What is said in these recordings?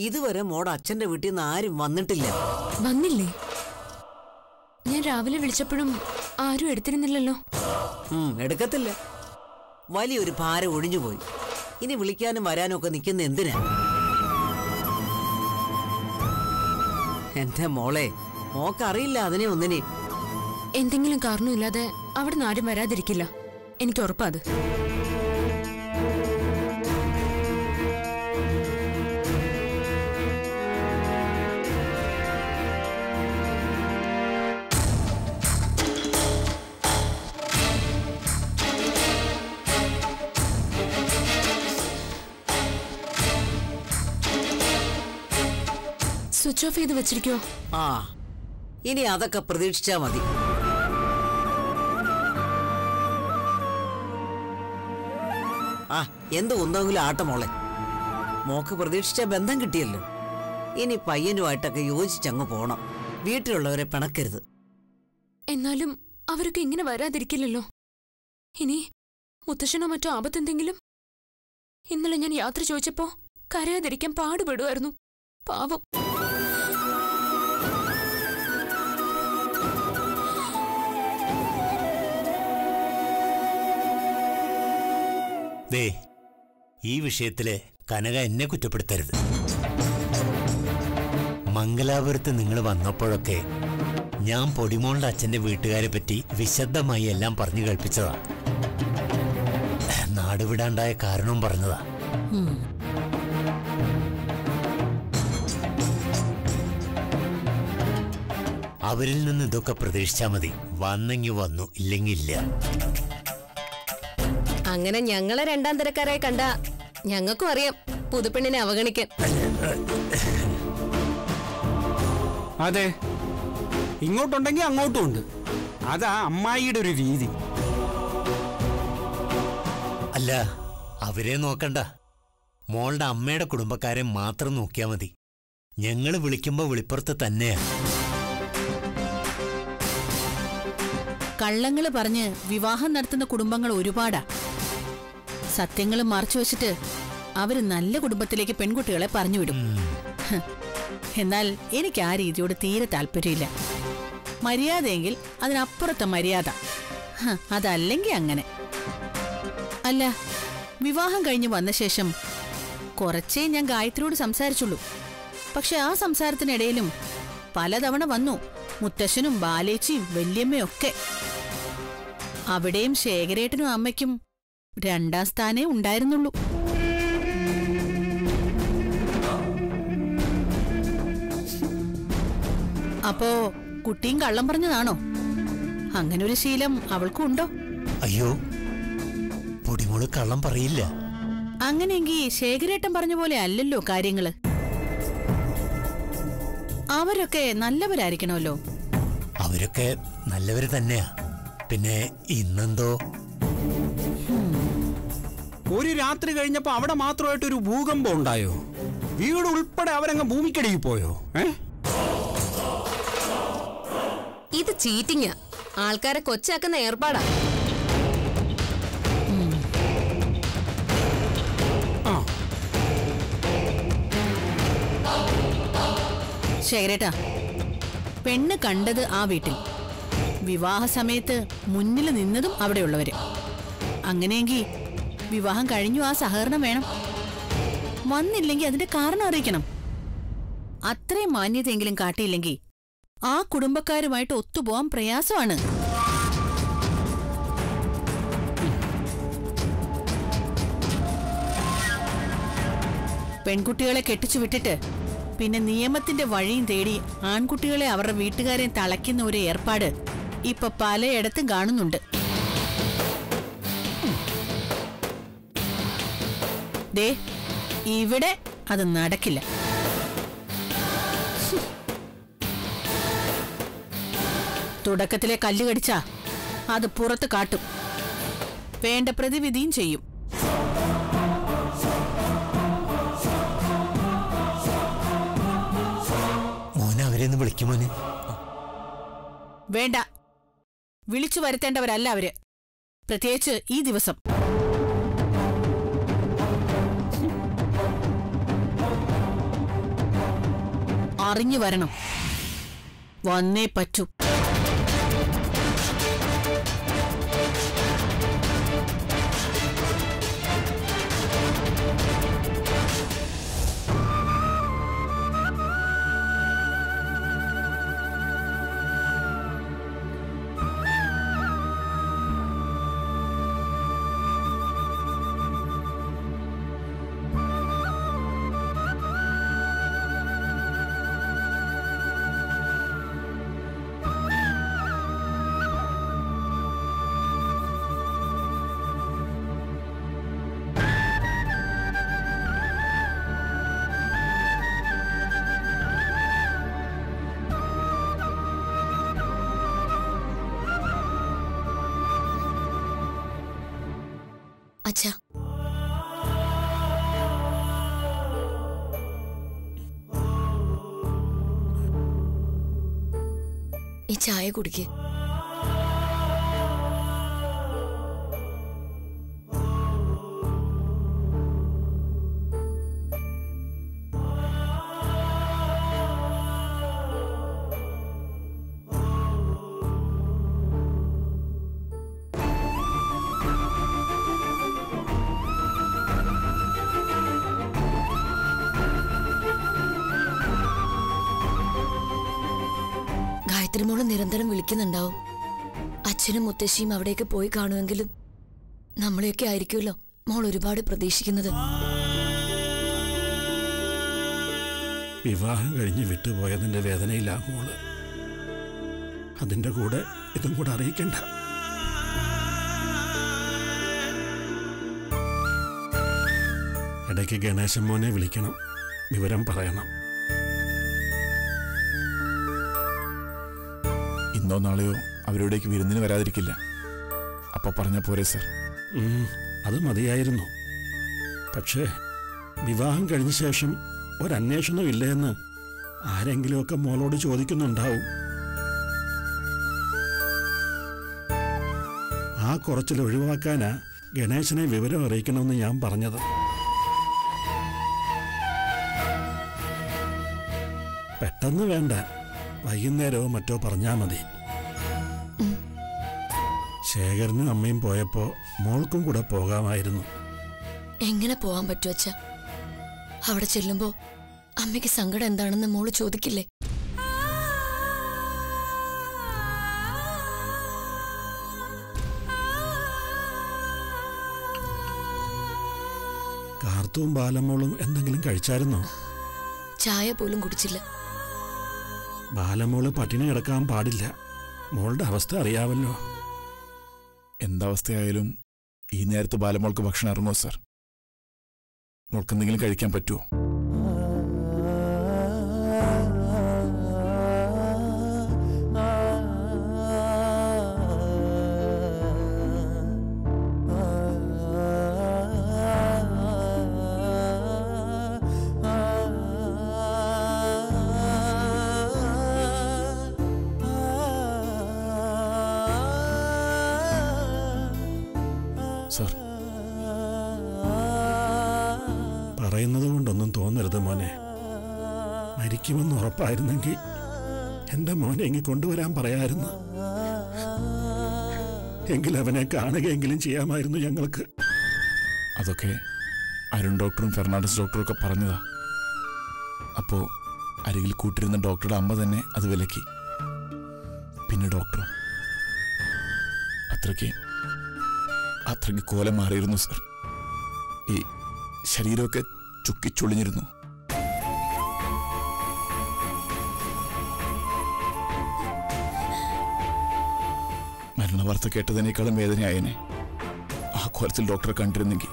ഇതുവരെ മോടെ അച്ഛന്റെ വീട്ടിൽ നിന്ന് ആരും വന്നിട്ടില്ല വന്നില്ലേ ഞാൻ രാവിലെ വിളിച്ചപ്പോഴും ആരും എടുത്തിരുന്നില്ലല്ലോ ഉം, എടുക്കത്തില്ല വലിയൊരു ഭാരം ഒഴിഞ്ഞുപോയി ഇനി വിളിക്കാനും വരാനും ഒക്കെ നിൽക്കുന്ന എന്തിനാ എന്റെ മോളെ മോക്കറിയില്ല അതിനെ ഒന്നിനെ എന്തെങ്കിലും കാരണമില്ലാതെ അവിടെ നിന്ന് ആരും വരാതിരിക്കില്ല എനിക്ക് ഉറപ്പാ അത് സ്വിച്ച് ഓഫ് ചെയ്ത് വെച്ചിരിക്കോ ആ ഇനി അതൊക്കെ പ്രതീക്ഷിച്ചാ മതി ആ എന്ത് ഒന്നെങ്കിലും ആട്ടെ മോളെ മോക്ക് പ്രതീക്ഷിച്ച ബന്ധം കിട്ടിയല്ലോ ഇനി പയ്യനുമായിട്ടൊക്കെ യോജിച്ചങ്ങ് പോണം വീട്ടിലുള്ളവരെ പിണക്കരുത് എന്നാലും അവരൊക്കെ ഇങ്ങനെ വരാതിരിക്കില്ലല്ലോ ഇനി മുത്തശ്ശനോ മറ്റോ ആപത്തെന്തെങ്കിലും ഇന്നലെ ഞാൻ യാത്ര ചോദിച്ചപ്പോ കരയാതിരിക്കാൻ പാടുപെടുമായിരുന്നു പാവം ദേ ഈ വിഷയത്തില് കനക എന്നെ കുറ്റപ്പെടുത്തരുത് മംഗലാപുരത്ത് നിങ്ങൾ വന്നപ്പോഴൊക്കെ ഞാൻ പൊടിമോളുടെ അച്ഛന്റെ വീട്ടുകാരെ പറ്റി വിശദമായി എല്ലാം പറഞ്ഞു കേൾപ്പിച്ചതാ നാടുവിടാണ്ടായ കാരണവും പറഞ്ഞതാ അവരിൽ നിന്ന് ഇതൊക്കെ പ്രതീക്ഷിച്ചാ മതി വന്നെങ്കി വന്നു ഇല്ലെങ്കിൽ ഇല്ല അങ്ങനെ ഞങ്ങളെ രണ്ടാം തരക്കാരായി കണ്ട ഞങ്ങൾക്കും അറിയാം പുതുപ്പെണ്ണിനെ അവഗണിക്കാൻ അതെ ഇങ്ങോട്ടുണ്ടെങ്കിൽ അങ്ങോട്ടും ഉണ്ട് അതാ അമ്മായിയുടെ ഒരു രീതി അല്ല അവരെ നോക്കണ്ട മോളുടെ അമ്മയുടെ കുടുംബക്കാരെ മാത്രം നോക്കിയാ മതി ഞങ്ങൾ വിളിക്കുമ്പോ വിളിപ്പുറത്ത് തന്നെയാ കള്ളങ്ങള് പറഞ്ഞ് വിവാഹം നടത്തുന്ന കുടുംബങ്ങൾ ഒരുപാടാ സത്യങ്ങൾ മറച്ചു വെച്ചിട്ട് അവര് നല്ല കുടുംബത്തിലേക്ക് പെൺകുട്ടികളെ പറഞ്ഞുവിടും ഹ്. എന്നാൽ എനിക്ക് ആ രീതിയോട് തീരെ താല്പര്യമില്ല മര്യാദയെങ്കിൽ അതിനപ്പുറത്തെ മര്യാദ ഹ, അതല്ലെങ്കിൽ അങ്ങനെ അല്ല വിവാഹം കഴിഞ്ഞ് വന്ന ശേഷം കുറച്ചേ ഞാൻ ഗായത്രിയോട് സംസാരിച്ചുള്ളൂ പക്ഷെ ആ സംസാരത്തിനിടയിലും പലതവണ വന്നു മുത്തശ്ശനും ബാലേച്ചിയും വല്യമ്മയും ഒക്കെ അവിടെയും ശേഖരേട്ടനും അമ്മയ്ക്കും രണ്ടാം സ്ഥാനേ ഉണ്ടായിരുന്നുള്ളൂ അപ്പോ കുട്ടിയും കള്ളം പറഞ്ഞതാണോ അങ്ങനെ ഒരു ശീലം അവൾക്കും ഉണ്ടോ അയ്യോ പൊടിമോള് കള്ളം പറയില്ല അങ്ങനെയെങ്കിൽ ശേഖരേട്ടൻ പറഞ്ഞ പോലെ അല്ലല്ലോ കാര്യങ്ങള് അവരൊക്കെ നല്ലവരായിരിക്കണമല്ലോ അവരൊക്കെ നല്ലവര് തന്നെയാ പിന്നെ ഇന്നെന്തോ ഒരു രാത്രി കഴിഞ്ഞപ്പോ അവിടെ മാത്രമായിട്ട് ഒരു ഭൂകമ്പം ഉണ്ടായോ വീട് ഉൾപ്പെടെ അവരങ്ങ് ഭൂമിക്കടിയിൽ പോയോ ഏ ഇത് ചീറ്റിങ്ങാ ആൾക്കാരെ കൊച്ചാക്കുന്ന ഏർപ്പാടാ ആ ശേഖരേട്ടാ പെണ്ണ് കണ്ടത് ആ വീട്ടിൽ വിവാഹ സമയത്ത് മുന്നിൽ നിന്നതും അവിടെയുള്ളവര് അങ്ങനെയെങ്കിൽ വിവാഹം കഴിഞ്ഞു ആ സഹകരണം വേണം വന്നില്ലെങ്കിൽ അതിന്റെ കാരണം അറിയിക്കണം അത്രയും മാന്യതയെങ്കിലും കാട്ടിയില്ലെങ്കിൽ ആ കുടുംബക്കാരുമായിട്ട് ഒത്തുപോകാൻ പ്രയാസമാണ് പെൺകുട്ടികളെ കെട്ടിച്ചു വിട്ടിട്ട് പിന്നെ നിയമത്തിന്റെ വഴിയും തേടി ആൺകുട്ടികളെ അവരുടെ വീട്ടുകാരെ തളയ്ക്കുന്ന ഒരു ഏർപ്പാട് ഇപ്പൊ പലയിടത്തും കാണുന്നുണ്ട് ദേ ഇവിടെ അത് നടക്കില്ല തുടക്കത്തിലെ കല്ല് കടിച്ചാ അത് പുറത്ത് കാട്ടും വേണ്ട പ്രതിവിധിയും ചെയ്യും മോനെ അവരെന്ന് വിളിക്കുമോനെ വേണ്ട വിളിച്ചു വരുത്തേണ്ടവരല്ല അവര് പ്രത്യേകിച്ച് ഈ ദിവസം അറിഞ്ഞു വരണം വന്നേ പറ്റൂ അച്ഛാ ഈ ചായ കുടിക്ക് ഗായത്രി മോള് നിരന്തരം വിളിക്കുന്നുണ്ടാവും അച്ഛനും മുത്തശ്ശിയും അവിടേക്ക് പോയി കാണുമെങ്കിലും നമ്മളെയൊക്കെ ആയിരിക്കുമല്ലോ മോൾ ഒരുപാട് പ്രതീക്ഷിക്കുന്നത് വിവാഹം കഴിഞ്ഞ് വിട്ടുപോയതിന്റെ വേദനയിലാ മോള് അതിന്റെ കൂടെ ഇതും കൂടെ അറിയിക്കണ്ട ഇടയ്ക്ക് ഗണേശൻ മോനെ വിളിക്കണം വിവരം പറയണം ഇന്നോ നാളെയോ അവരോടേക്ക് വിരുന്നിന് വരാതിരിക്കില്ല അപ്പൊ പറഞ്ഞ പോരെ സർ ഉം, അത് മതിയായിരുന്നു പക്ഷേ വിവാഹം കഴിഞ്ഞ ശേഷം ഒരന്വേഷണം ഇല്ലയെന്ന് ആരെങ്കിലുമൊക്കെ മോളോട് ചോദിക്കുന്നുണ്ടാവും ആ കുറച്ചിൽ ഒഴിവാക്കാനാ ഗണേശനെ വിവരം അറിയിക്കണമെന്ന് ഞാൻ പറഞ്ഞത് പെട്ടെന്ന് വേണ്ട വൈകുന്നേരമോ മറ്റോ പറഞ്ഞാ മതി ശേഖരനും അമ്മയും പോയപ്പോ മോൾക്കും കൂടെ പോകാമായിരുന്നു എങ്ങനെ പോവാൻ പറ്റും അച്ഛ അവിടെ ചെല്ലുമ്പോ അമ്മയ്ക്ക് സങ്കടം എന്താണെന്ന് മോള് ചോദിക്കില്ലേ കാർത്തവും ബാലമോളും എന്തെങ്കിലും കഴിച്ചായിരുന്നോ ചായ പോലും കുടിച്ചില്ല ബാലമോള് പട്ടിണി കിടക്കാൻ പാടില്ല മോളുടെ അവസ്ഥ അറിയാവല്ലോ എന്താവസ്ഥയായാലും ഈ നേരത്ത് ബാലമോൾക്ക് ഭക്ഷണം ഇറങ്ങുമോ സർ മോൾക്ക് എന്തെങ്കിലും കഴിക്കാൻ പറ്റുമോ സർ പറയുന്നത് കൊണ്ടൊന്നും തോന്നരുത് മോനെ മരിക്കുമെന്ന് ഉറപ്പായിരുന്നെങ്കിൽ എന്റെ മോനെ ഇങ്ങ് കൊണ്ടുവരാൻ പറയായിരുന്നു എങ്കിൽ അവനെ കാണുകയെങ്കിലും ചെയ്യാമായിരുന്നു ഞങ്ങൾക്ക് അതൊക്കെ അരുൺ ഡോക്ടറും ഫെർണാണ്ടസ് ഡോക്ടറും ഒക്കെ പറഞ്ഞതാ അപ്പോ അരികിൽ കൂട്ടിരുന്ന ഡോക്ടറുടെ അമ്മ തന്നെ അത് വിലക്കി പിന്നെ ഡോക്ടറും അത്രയ്ക്ക് അത്രയ്ക്ക് കോലം മാറിയിരുന്നു സർ ഈ ശരീരമൊക്കെ ചുക്കിച്ചൊളിഞ്ഞിരുന്നു മരണവാർത്ത കേട്ടതിനേക്കാളും വേദനയായേനെ ആ കോലത്തിൽ ഡോക്ടറെ കണ്ടിരുന്നെങ്കിൽ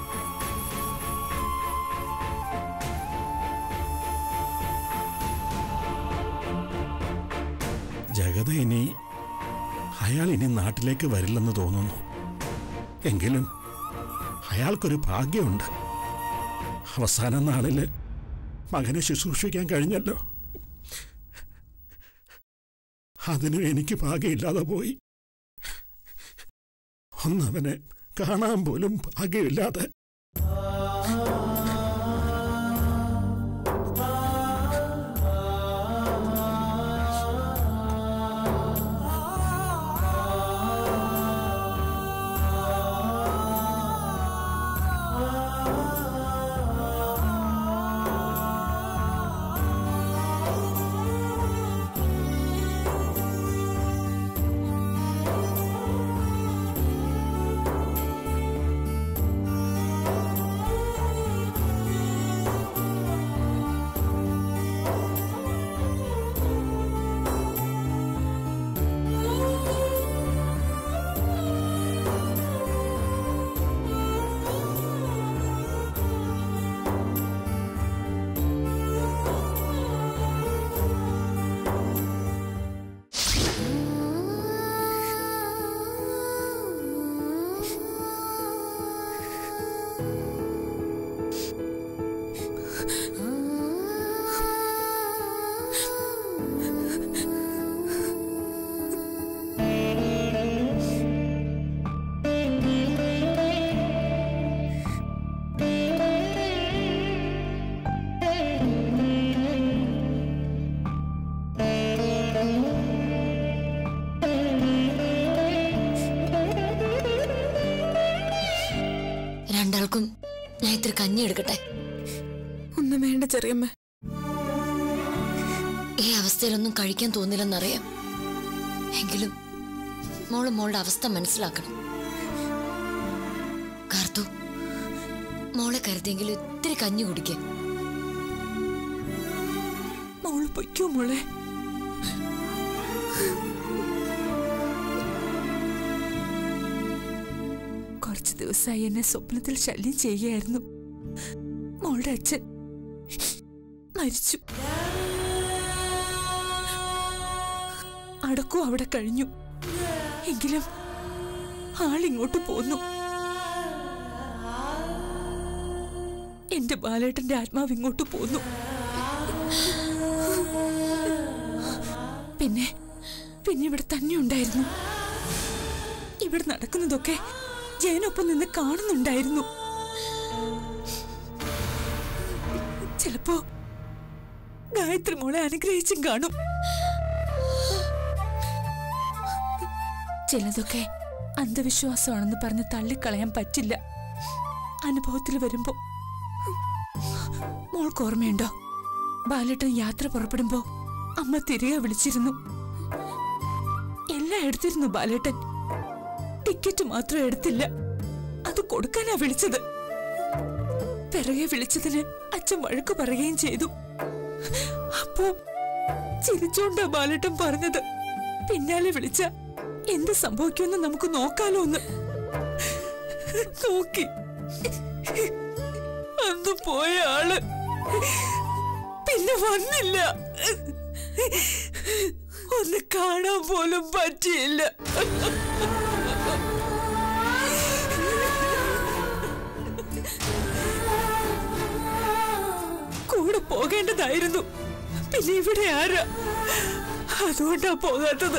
ജഗത ഇനി അയാൾ ഇനി നാട്ടിലേക്ക് വരില്ലെന്ന് തോന്നുന്നു എങ്കിലും അയാൾക്കൊരു ഭാഗ്യമുണ്ട് അവസാന നാളില് മകനെ ശുശ്രൂഷിക്കാൻ കഴിഞ്ഞല്ലോ അതിനും എനിക്ക് ഭാഗ്യമില്ലാതെ പോയി ഒന്നവനെ കാണാൻ പോലും ഭാഗ്യമില്ലാതെ മോൾക്കും ഞാൻ ഇത്തിരി കഞ്ഞി എടുക്കട്ടെ ഒന്നും വേണ്ട ചെറിയമ്മ ഈ അവസ്ഥയിലൊന്നും കഴിക്കാൻ തോന്നില്ലെന്നറിയാം എങ്കിലും മോള് മോളുടെ അവസ്ഥ മനസ്സിലാക്കണം കാർത്തു മോളെ കരുതിയെങ്കിലും ഇത്തിരി കഞ്ഞി കുടിക്കേ മോള് പൊയ്ക്കോ മോളെ കുറച്ച് ദിവസമായി എന്നെ സ്വപ്നത്തിൽ ശല്യം ചെയ്യുകയായിരുന്നു മോളുടെ അച്ഛൻ മരിച്ചു അടക്കവും അവിടെ കഴിഞ്ഞു എങ്കിലും ആളിങ്ങോട്ട് പോന്നു എന്റെ ബാലേട്ടന്റെ ആത്മാവ് ഇങ്ങോട്ട് പോന്നു പിന്നെ പിന്നെ ഇവിടെ തന്നെ ഉണ്ടായിരുന്നു ഇവിടെ നടക്കുന്നതൊക്കെ ജയനൊപ്പം നിന്ന് കാണുന്നുണ്ടായിരുന്നു ചിലപ്പോ ഗായത്രി മോളെ അനുഗ്രഹിച്ചും കാണും ചിലതൊക്കെ അന്ധവിശ്വാസമാണെന്ന് പറഞ്ഞ് തള്ളിക്കളയാൻ പറ്റില്ല അനുഭവത്തിൽ വരുമ്പോ മോൾക്ക് ഓർമ്മയുണ്ടോ ബാലേട്ടൻ യാത്ര പുറപ്പെടുമ്പോ അമ്മ തിരികെ വിളിച്ചിരുന്നു എല്ലാം എടുത്തിരുന്നു ബാലേട്ടൻ ടിക്കറ്റ് മാത്രം എടുത്തില്ല അത് കൊടുക്കാനാ വിളിച്ചത് പിറകെ വിളിച്ചതിന് അച്ഛൻ വഴക്ക് പറയുകയും ചെയ്തു അപ്പോ ചിരിച്ചോണ്ടാ ബാലേട്ടൻ പറഞ്ഞത് പിന്നാലെ വിളിച്ച എന്ത് സംഭവിക്കുമെന്ന് നമുക്ക് നോക്കാലോ എന്ന് നോക്കി അന്ന് പോയ ആള് പിന്നെ വന്നില്ല ഒന്ന് കാണാൻ പോലും പറ്റിയില്ല കൂടെ പോകേണ്ടതായിരുന്നു പിന്നെ ഇവിടെ ആരാ അതുകൊണ്ടാ പോകാത്തത്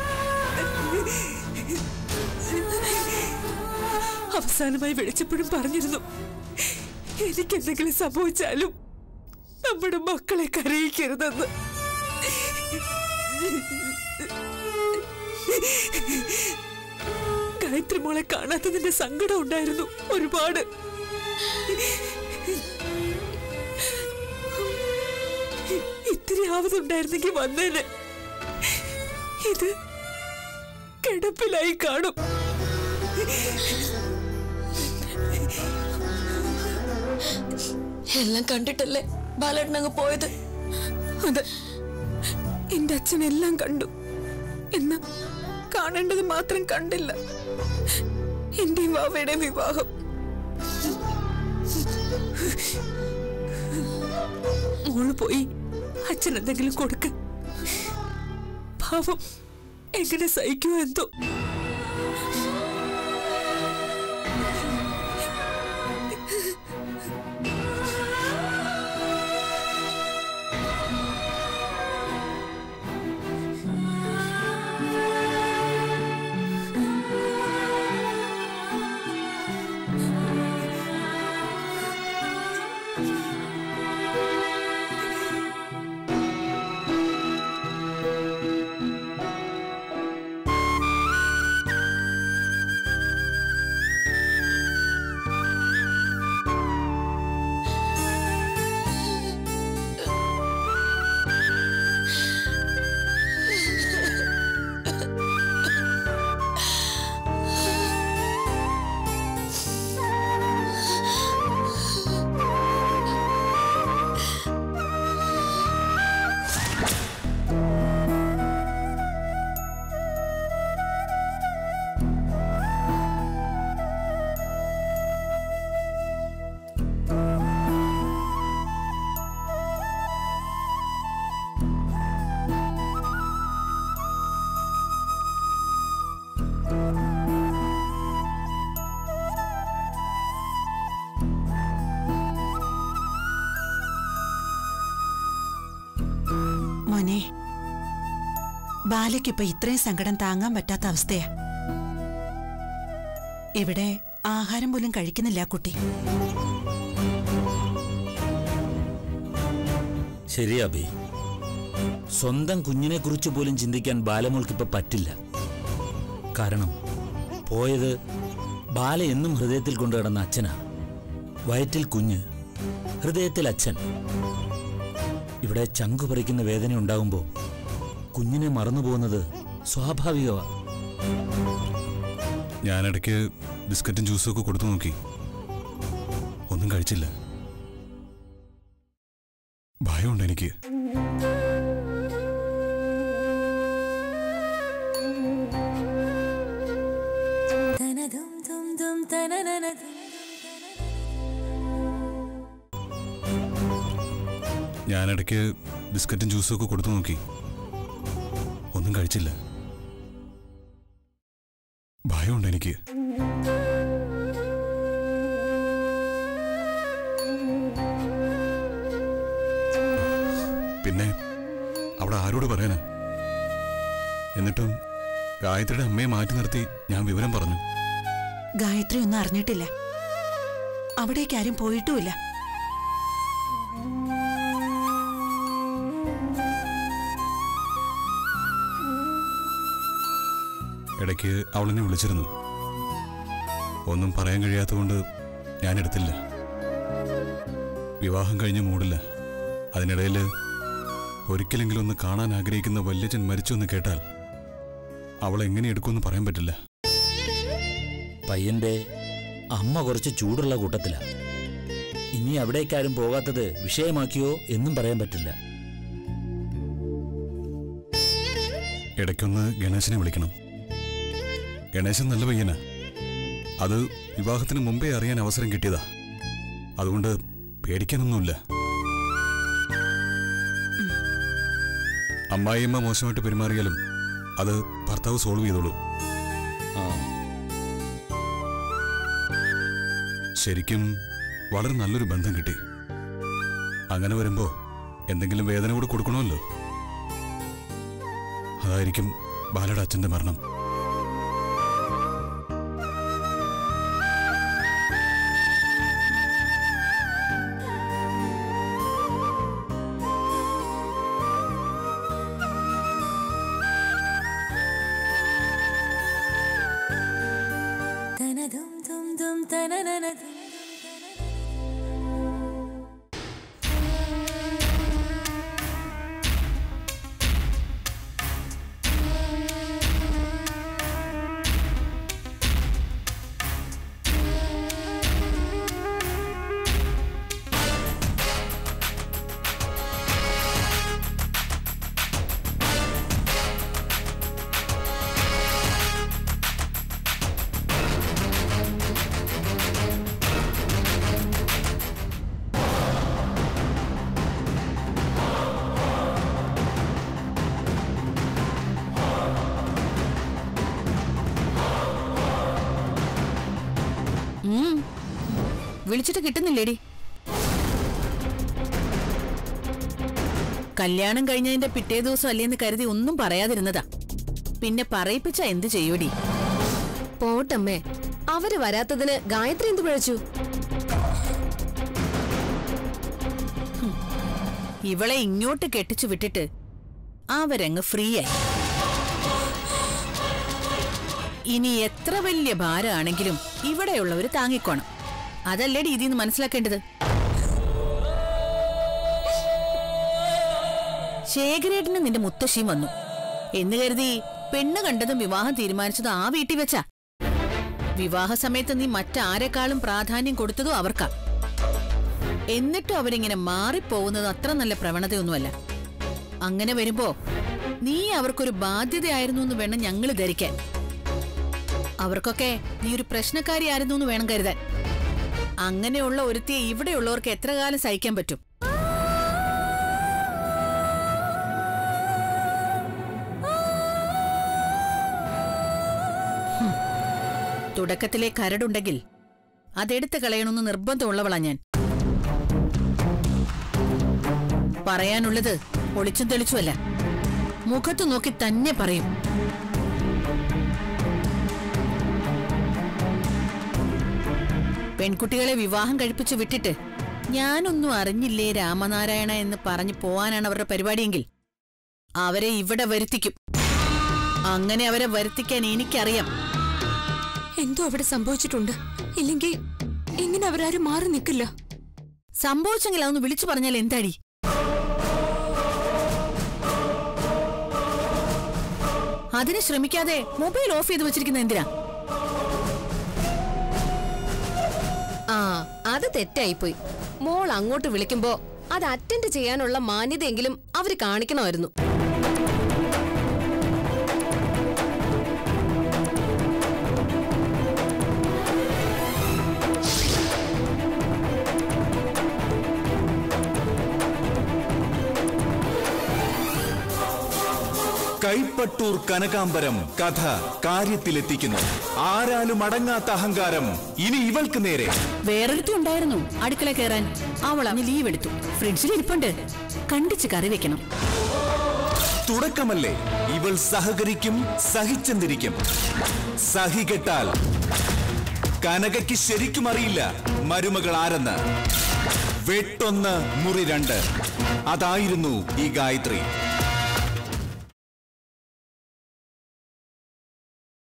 അവസാനമായി വിളിച്ചപ്പോഴും പറഞ്ഞിരുന്നു എനിക്കെന്തെങ്കിലും സംഭവിച്ചാലും നമ്മുടെ മക്കളെ കരയിക്കരുതെന്ന് ഗായത്രി മോളെ കാണാത്തതിന്റെ സങ്കടം ഉണ്ടായിരുന്നു ഒരുപാട് ഇത്തിരി ആവതുണ്ടായിരുന്നെങ്കിൽ വന്നേനെ ഇത് കിടപ്പിലായി കാണും എല്ലാം കണ്ടിട്ടല്ലേ ബാലേട്ടൻ അങ്ങ് പോയത് അതെ എന്റെ അച്ഛൻ എല്ലാം കണ്ടു എന്ന് കാണേണ്ടത് മാത്രം കണ്ടില്ല എന്റെയും വാവയുടെയും വിവാഹം മോള് പോയി അച്ഛൻ എന്തെങ്കിലും കൊടുക്ക പാവം എങ്ങനെ സഹിക്കുമോ എന്തോ മോനെ ബാലയ്ക്കിപ്പൊ ഇത്രയും സങ്കടം താങ്ങാൻ പറ്റാത്ത അവസ്ഥയാ ഇവിടെ ആഹാരം പോലും കഴിക്കുന്നില്ല ആ കുട്ടി ശരിയാ ബി സ്വന്തം കുഞ്ഞിനെ കുറിച്ച് പോലും ചിന്തിക്കാൻ ബാലമോൾക്കിപ്പോ പറ്റില്ല കാരണം പോയത് ബാല എന്നും ഹൃദയത്തിൽ കൊണ്ടു കിടന്ന അച്ഛനാ വയറ്റിൽ കുഞ്ഞ് ഹൃദയത്തിൽ അച്ഛൻ ഇവിടെ ചങ്കു പറിക്കുന്ന വേദന ഉണ്ടാകുമ്പോൾ കുഞ്ഞിനെ മറന്നുപോകുന്നത് സ്വാഭാവികമാണ് ഞാനിടയ്ക്ക് ബിസ്ക്കറ്റും ജ്യൂസും ഒക്കെ കൊടുത്തു നോക്കി ഒന്നും കഴിച്ചില്ല ഭയമുണ്ട് എനിക്ക് ഞാനിടയ്ക്ക് ബിസ്ക്കറ്റും ജ്യൂസും ഒക്കെ കൊടുത്തു നോക്കി ഒന്നും കഴിച്ചില്ല ഭയമുണ്ട് എനിക്ക് പിന്നെ അവിടെ ആരോട് പറയാനാ എന്നിട്ടും ഗായത്രിയുടെ അമ്മയെ മാറ്റി നിർത്തി ഞാൻ വിവരം പറഞ്ഞു ഗായത്രി ഒന്നും അറിഞ്ഞിട്ടില്ല അവിടേക്ക് ആരും പോയിട്ടുമില്ല ഇടയ്ക്ക് അവളെന്നെ വിളിച്ചിരുന്നു ഒന്നും പറയാൻ കഴിയാത്തതുകൊണ്ട് ഞാൻ എടുത്തില്ല വിവാഹം കഴിഞ്ഞ് മൂടില്ല അതിനിടയിൽ ഒരിക്കലെങ്കിലും ഒന്ന് കാണാൻ ആഗ്രഹിക്കുന്ന വല്യച്ഛൻ മരിച്ചു എന്ന് കേട്ടാൽ അവൾ എങ്ങനെ എടുക്കുമെന്ന് പറയാൻ പറ്റില്ല പയ്യന്റെ അമ്മ കുറച്ച് ചൂടുള്ള കൂട്ടത്തിലാ ഇനി അവിടേക്കാരും പോകാത്തത് വിഷയമാക്കിയോ എന്നും പറയാൻ പറ്റില്ല ഇടയ്ക്കൊന്ന് ഗണേശനെ വിളിക്കണം ഗണേശൻ നല്ല പയ്യനാ അത് വിവാഹത്തിന് മുമ്പേ അറിയാൻ അവസരം കിട്ടിയതാ അതുകൊണ്ട് പേടിക്കാനൊന്നുമില്ല അമ്മായിയമ്മ മോശമായിട്ട് പെരുമാറിയാലും അത് ഭർത്താവ് സോൾവ് ചെയ്തോളൂ ആ ശരിക്കും വളരെ നല്ലൊരു ബന്ധം കിട്ടി അങ്ങനെ വരുമ്പോ എന്തെങ്കിലും വേദന കൂടെ കൊടുക്കണമല്ലോ അതായിരിക്കും ബാലയുടെ അച്ഛന്റെ മരണം ഉം. വിളിച്ചിട്ട് കിട്ടുന്നില്ലേടി കല്യാണം കഴിഞ്ഞതിന്റെ പിറ്റേ ദിവസം അല്ലേന്ന് കരുതി ഒന്നും പറയാതിരുന്നതാ പിന്നെ പറയിപ്പിച്ച എന്ത് ചെയ്യൂടി പോട്ടമ്മേ അവര് വരാത്തതിന് ഗായത്രി എന്ത് പിഴച്ചു ഇവളെ ഇങ്ങോട്ട് കെട്ടിച്ചു വിട്ടിട്ട് അവരങ്ങ് ഫ്രീ ആയി ഇനി എത്ര വലിയ ഭാരമാണെങ്കിലും ഇവിടെയുള്ളവര് താങ്ങിക്കോണം അതല്ലേടി ഇതിന്ന് മനസ്സിലാക്കേണ്ടത് ശേഖരേട്ടന് നിന്റെ മുത്തശ്ശിയും വന്നു എന്ന് കരുതി പെണ്ണ് കണ്ടതും വിവാഹം തീരുമാനിച്ചതും ആ വീട്ടിൽ വെച്ചാ വിവാഹ സമയത്ത് നീ മറ്റാരെക്കാളും പ്രാധാന്യം കൊടുത്തതും അവർക്കാ എന്നിട്ടും അവരിങ്ങനെ മാറിപ്പോകുന്നത് അത്ര നല്ല പ്രവണതയൊന്നുമല്ല അങ്ങനെ വരുമ്പോ നീ അവർക്കൊരു ബാധ്യതയായിരുന്നു എന്ന് വേണം ഞങ്ങൾ ധരിക്കാൻ അവർക്കൊക്കെ നീ ഒരു പ്രശ്നക്കാരിയായിരുന്നു എന്ന് വേണം കരുതാൻ അങ്ങനെയുള്ള ഒരുത്തിയെ ഇവിടെയുള്ളവർക്ക് എത്ര കാലം സഹിക്കാൻ പറ്റും ഹും. തുടക്കത്തിലെ കരടുണ്ടെങ്കിൽ അതെടുത്ത് കളയണമെന്ന് നിർബന്ധമുള്ളവളാ ഞാൻ പറയാനുള്ളത് ഒളിച്ചും തെളിച്ചുമല്ല മുഖത്ത് നോക്കി തന്നെ പറയും പെൺകുട്ടികളെ വിവാഹം കഴിപ്പിച്ചു വിട്ടിട്ട് ഞാനൊന്നും അറിഞ്ഞില്ലേ രാമനാരായണ എന്ന് പറഞ്ഞു പോവാനാണ് അവരുടെ പരിപാടിയെങ്കിൽ അവരെ ഇവിടെ വരുത്തിക്കും അങ്ങനെ അവരെ വരുത്തിക്കാൻ എനിക്കറിയാം എന്തോ അവിടെ സംഭവിച്ചിട്ടുണ്ട് ഇല്ലെങ്കിൽ ഇങ്ങനെ അവരാരും മാറി നിൽക്കില്ല സംഭവിച്ചെങ്കിൽ അതൊന്ന് വിളിച്ചു പറഞ്ഞാൽ എന്താടി അതിന് ശ്രമിക്കാതെ മൊബൈൽ ഓഫ് ചെയ്ത് വെച്ചിരിക്കുന്ന എന്തിനാ ആ അത് തെറ്റായിപ്പോയി മോൾ അങ്ങോട്ട് വിളിക്കുമ്പോ അത് അറ്റൻഡ് ചെയ്യാനുള്ള മാന്യതയെങ്കിലും അവര് കാണിക്കണമായിരുന്നു കൈപ്പട്ടൂർ കനകാംബരം കഥ കാര്യത്തിലെത്തിക്കുന്നു ആരാലും അടങ്ങാത്ത അഹങ്കാരം ഇനി ഇവൾക്ക് നേരെ വേറൊരുത്തി ഉണ്ടായിരുന്നു അടുക്കള കയറാൻ അവൾ അങ്ങ് ലീവ് എടുത്തു ഫ്രിഡ്ജിൽ ഇരിപ്പുണ്ട് കണ്ടിച്ച് കറി വെക്കണം തുടക്കമല്ലേ ഇവൾ സഹകരിക്കും സഹിച്ചെന്തിരിക്കും സഹികെട്ടാൽ കനകയ്ക്ക് ശരിക്കും അറിയില്ല മരുമകൾ ആരെന്ന് വെട്ടൊന്ന് മുറി രണ്ട് അതായിരുന്നു ഈ ഗായത്രി